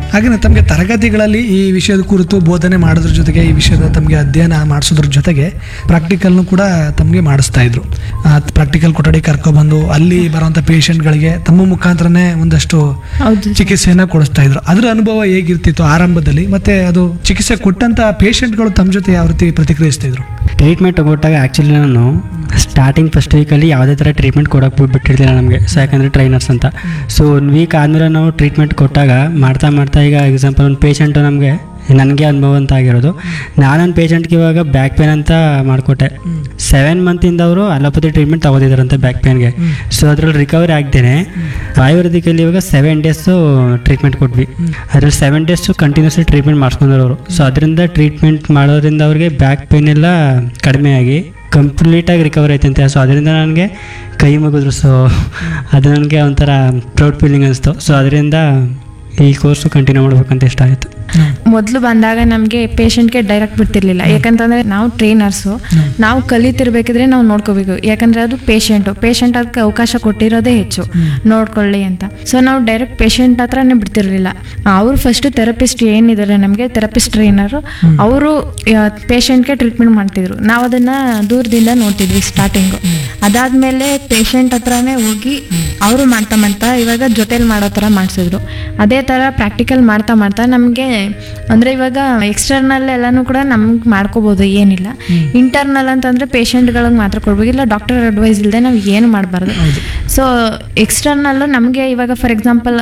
ಹಾಗೆಯೇ ತಮಗೆ ತರಗತಿಗಳಲ್ಲಿ ಈ ವಿಷಯದ ಕುರಿತು ಬೋಧನೆ ಮಾಡೋದ್ರ ಜೊತೆಗೆ ಈ ವಿಷಯದ ತಮಗೆ ಅಧ್ಯಯನ ಮಾಡಿಸೋದ್ರ ಜೊತೆಗೆ ಪ್ರಾಕ್ಟಿಕಲ್ನು ಕೂಡ ತಮಗೆ ಮಾಡಿಸ್ತಾ ಇದ್ರು ಪ್ರಾಕ್ಟಿಕಲ್ ಕೊಠಡಿ ಕರ್ಕೊಬಂದು ಅಲ್ಲಿ ಬರುವಂಥ ಪೇಷಂಟ್ಗಳಿಗೆ ತಮ್ಮ ಮುಖಾಂತರನೇ ಒಂದಷ್ಟು ಹೌದು ಚಿಕಿತ್ಸೆಯನ್ನ ಕೊಡಿಸ್ತಾ ಇದ್ರು ಅದ್ರ ಅನುಭವ ಹೇಗಿರ್ತಿತ್ತು ಆರಂಭದಲ್ಲಿ ಮತ್ತೆ ಅದು ಚಿಕಿತ್ಸೆ ಕೊಟ್ಟಂತ ಪೇಷಂಟ್ಗಳು ತಮ್ಮ ಜೊತೆ ಯಾವ ರೀತಿ ಪ್ರತಿಕ್ರಿಯಿಸ್ತಾ ಇದ್ರು ಟ್ರೀಟ್ಮೆಂಟ್ ತಗೊಟ್ಟಾಗ ಆ್ಯಕ್ಚುಲಿ ನಾನು ಸ್ಟಾರ್ಟಿಂಗ್ ಫಸ್ಟ್ ವೀಕಲ್ಲಿ ಯಾವುದೇ ಥರ ಟ್ರೀಟ್ಮೆಂಟ್ ಕೊಡೋಕೆ ಬಿಟ್ಟಿರ್ಲಿಲ್ಲ ನಮಗೆ ಸೊ ಯಾಕಂದರೆ ಟ್ರೈನರ್ಸ್ ಅಂತ ಸೊ ಒಂದು ವೀಕ್ ಆದಮೇಲೆ ನಾವು ಟ್ರೀಟ್ಮೆಂಟ್ ಕೊಟ್ಟಾಗ ಮಾಡ್ತಾ ಮಾಡ್ತಾ ಈಗ ಎಕ್ಸಾಂಪಲ್ ಒಂದು ಪೇಷಂಟು ನಮಗೆ ನನಗೆ ಅನುಭವ ಅಂತ ಆಗಿರೋದು ನಾನೊಂದು ಪೇಷಂಟ್ಗೆ ಇವಾಗ ಬ್ಯಾಕ್ ಪೇನ್ ಅಂತ ಮಾಡಿಕೊಟ್ಟೆ ಸೆವೆನ್ ಮಂತಿಂದ ಅವರು ಅಲೋಪತಿ ಟ್ರೀಟ್ಮೆಂಟ್ ತಗೋತಿದ್ದಾರಂತೆ ಬ್ಯಾಕ್ ಪೇನ್ಗೆ ಸೊ ಅದ್ರಲ್ಲಿ ರಿಕವರಿ ಆಗ್ದೇನೆ ಆಯುರ್ವೇದಿಕಲ್ಲಿ ಇವಾಗ ಸೆವೆನ್ ಡೇಸು ಟ್ರೀಟ್ಮೆಂಟ್ ಕೊಟ್ವಿ ಅದ್ರಲ್ಲಿ ಸೆವೆನ್ ಡೇಸು ಕಂಟಿನ್ಯೂಸ್ಲಿ ಟ್ರೀಟ್ಮೆಂಟ್ ಮಾಡಿಸ್ಕೊಂಡ್ರು ಅವರು ಸೊ ಅದರಿಂದ ಟ್ರೀಟ್ಮೆಂಟ್ ಮಾಡೋದ್ರಿಂದ ಅವ್ರಿಗೆ ಬ್ಯಾಕ್ ಪೇನ್ ಎಲ್ಲ ಕಡಿಮೆ ಆಗಿ ಕಂಪ್ಲೀಟಾಗಿ ರಿಕವರ್ ಆಯ್ತಂತೆ ಸೊ ಅದರಿಂದ ನನಗೆ ಕೈ ಮುಗಿದ್ರು ಸೊ ಅದು ನನಗೆ ಒಂಥರ ಪ್ರೌಡ್ ಫೀಲಿಂಗ್ ಅನಿಸ್ತು ಸೊ ಅದರಿಂದ ಈ ಕೋರ್ಸು ಕಂಟಿನ್ಯೂ ಮಾಡ್ಬೇಕಂತ ಇಷ್ಟ ಆಯಿತು ಮೊದಲು ಬಂದಾಗ ನಮಗೆ ಪೇಷಂಟ್ಗೆ ಡೈರೆಕ್ಟ್ ಬಿಡ್ತಿರ್ಲಿಲ್ಲ ಯಾಕಂತಂದ್ರೆ ನಾವು ಟ್ರೈನರ್ಸು ನಾವು ಕಲಿತಿರ್ಬೇಕಿದ್ರೆ ನಾವು ನೋಡ್ಕೋಬೇಕು ಯಾಕಂದ್ರೆ ಅದು ಪೇಷಂಟು ಪೇಷಂಟ್ ಅದಕ್ಕೆ ಅವಕಾಶ ಕೊಟ್ಟಿರೋದೇ ಹೆಚ್ಚು ನೋಡ್ಕೊಳ್ಳಿ ಅಂತ ಸೊ ನಾವು ಡೈರೆಕ್ಟ್ ಪೇಷಂಟ್ ಹತ್ರನೇ ಬಿಡ್ತಿರ್ಲಿಲ್ಲ ಅವರು ಫಸ್ಟ್ ಥೆರಪಿಸ್ಟ್ ಏನಿದ್ದಾರೆ ನಮಗೆ ಥೆರಪಿಸ್ಟ್ ಟ್ರೈನರು ಅವರು ಪೇಷಂಟ್ಗೆ ಟ್ರೀಟ್ಮೆಂಟ್ ಮಾಡ್ತಿದ್ರು ನಾವು ಅದನ್ನ ದೂರದಿಂದ ನೋಡ್ತಿದ್ವಿ ಸ್ಟಾರ್ಟಿಂಗು ಅದಾದ್ಮೇಲೆ ಪೇಷಂಟ್ ಹತ್ರನೇ ಹೋಗಿ ಅವರು ಮಾಡ್ತಾ ಮಾಡ್ತಾ ಇವಾಗ ಜೊತೆಲಿ ಮಾಡೋ ಥರ ಮಾಡಿಸಿದ್ರು ಅದೇ ಥರ ಪ್ರಾಕ್ಟಿಕಲ್ ಮಾಡ್ತಾ ಮಾಡ್ತಾ ನಮಗೆ ಅಂದರೆ ಇವಾಗ ಎಕ್ಸ್ಟರ್ನಲ್ ಎಲ್ಲನೂ ಕೂಡ ನಮ್ಗೆ ಮಾಡ್ಕೋಬೋದು ಏನಿಲ್ಲ ಇಂಟರ್ನಲ್ ಅಂತಂದರೆ ಪೇಷಂಟ್ಗಳಿಗೆ ಮಾತ್ರ ಕೊಡ್ಬೇಕು ಇಲ್ಲ ಡಾಕ್ಟರ್ ಅಡ್ವೈಸ್ ಇಲ್ಲದೆ ನಾವು ಏನು ಮಾಡಬಾರ್ದು ಸೊ ಎಕ್ಸ್ಟರ್ನಲ್ಲು ನಮಗೆ ಇವಾಗ ಫಾರ್ ಎಕ್ಸಾಂಪಲ್